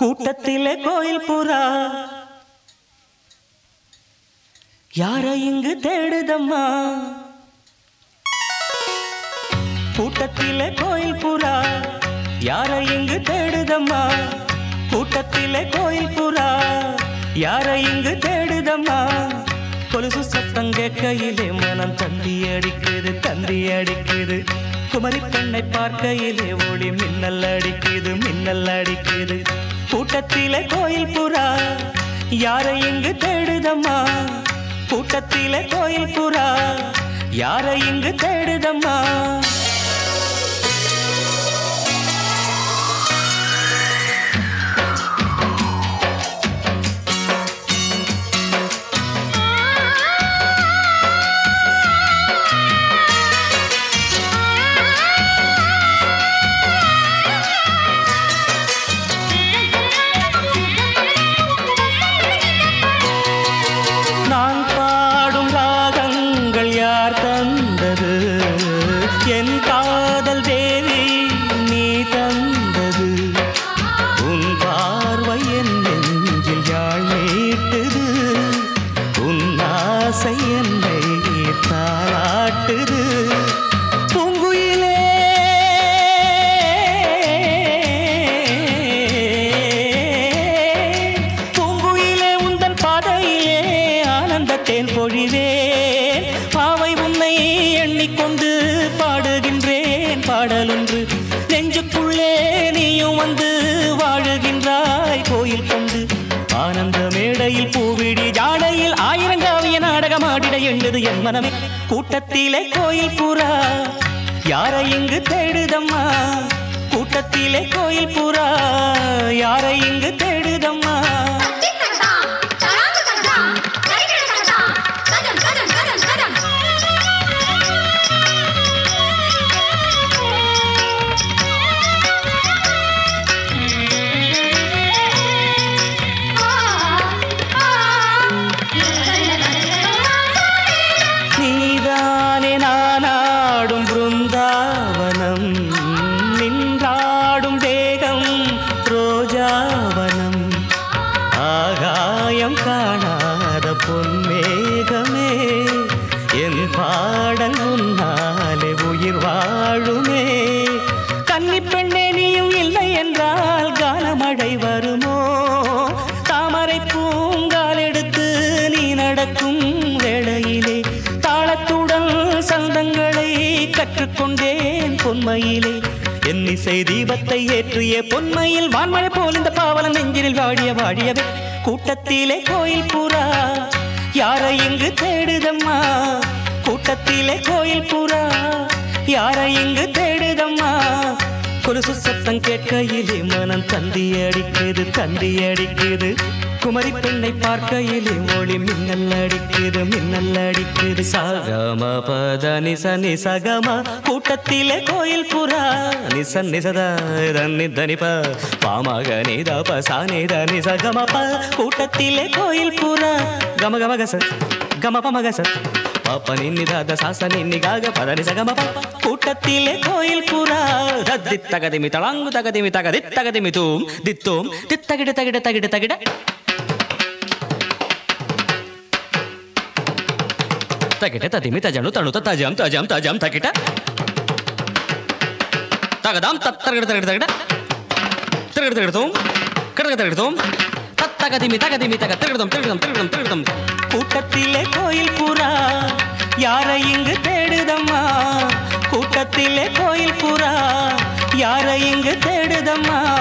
கூட்டத்திலே கோயில் புறா யார இங்கு தேடுதம்மா கூட்டத்திலே கோயில் புறா யார இங்கு தேடுதம்மா கூட்டத்திலே கோயில் புறா யார இங்கு தேடுதம்மா கொலுசு சத்தம் கேட்கையிலே மனம் தந்தி அடிக்குது தந்தி அடிக்குது குமரி பெண்ணை பார்க்கையிலே ஒளி மின்னல் அடிக்குது மின்னல் அடிக்குது கூட்டத்திலே கோயில் புறா யாரை இங்கு தேடுதம்மா கூட்டத்திலே கோயில் புறா யாரை இங்கு தேடுதம்மா நான் பாடும் ராகங்கள் யார் தந்தது என் காதல் தேவி நீ தந்தது உன் பார்வை என் நெஞ்சில் யாழ் மீட்டுது உன் ஆசை என்னை தாளாட்டுது பூங்குயிலே பூங்குயிலே உந்தன் பாதையிலே ஆனந்தத்தேன் பொழிவேன் பாவை உன்னை எண்ணிக்கொண்டு பாடுகின்றேன் பாடலொன்று நெஞ்சுக்குள்ளே நீயும் வந்து வாழுகின்றாய் கோயில் கொண்டு ஆனந்த மேடையில் பூவிடி ஜாடையில் ஆயிரங்காவிய நாடகமாடிட எண்ணுது என் மனமே கூட்டத்திலே கோயில் புறா யாரை இங்கு தேடுதம்மா கூட்டத்திலே கோயில் புறா யாரை இங்கு தேடுதம்மா நீதானே நானாடும் பிருந்தாவனம் நின்றாடும் தேகம் ரோஜாவனம் ஆகாயம் காணாத பொன்மேகமே என் பாடல் உன்னாலே உயிர் வாழுமே கன்னி பெண்ணே நீயும் இல்லை என்றால் கானமழை வருமோ தாமரை பூங்கால் எடுத்து நீ நடக்கும் வேளையிலே தாளத்துடன் சந்தங்களை கற்றுக்கொண்டேன் பொன்மையிலே என் இசை தீபத்தை ஏற்றிய பொன்மையில் வான்மழை போல் இந்த பாவலன் நெஞ்சினில் வாழிய வாழியவே கூட்டத்திலே கோயில் புறா யாரை இங்கு தேடுதம்மா கூட்டத்திலே கோயில் புறா யாரை இங்கு தேடுதம்மா கொலுசு சத்தம் கேட்கையிலே மனம் தந்தி அடிக்குது தந்தி அடிக்குது குமரி பெண்ணை பார்க்கையிலே ஒளி மின்னல் அடிக்குது மின்னல் அடிக்குது சகம பத நிச நிசகம கூட்டத்திலே கோயில் புறா நிச நிசத தன்னி தனிப பாமக நித பசா நித நிசகம ப கூட்டத்திலே கோயில் புறா கம கம கச கம பம கச பாப்ப நின்னி தாத சாச நின்னி காக பத நிசகம ப கூட்டத்திலே கோயில் புறா தத்தி தகதிமி தளாங்கு தகதிமி தகதி தகதிமி தூம் தித்தோம் தித்தகிட தகிட தகிட தகிட తగిట తదిమి తజను తణుత తజం తజం తజం తగిట తగదాం తత్తరగడ తగడ తగడ తిరగడ తిరగడం కడగ తిరగడం தத்தகதிமி தகதிமி தக திருடம் திருடம் திருடம் திருடம் கூட்டத்திலே கோயில் புறா யாரை இங்கு தேடுதம்மா கூட்டத்திலே கோயில் புறா யாரை இங்கு தேடுதம்மா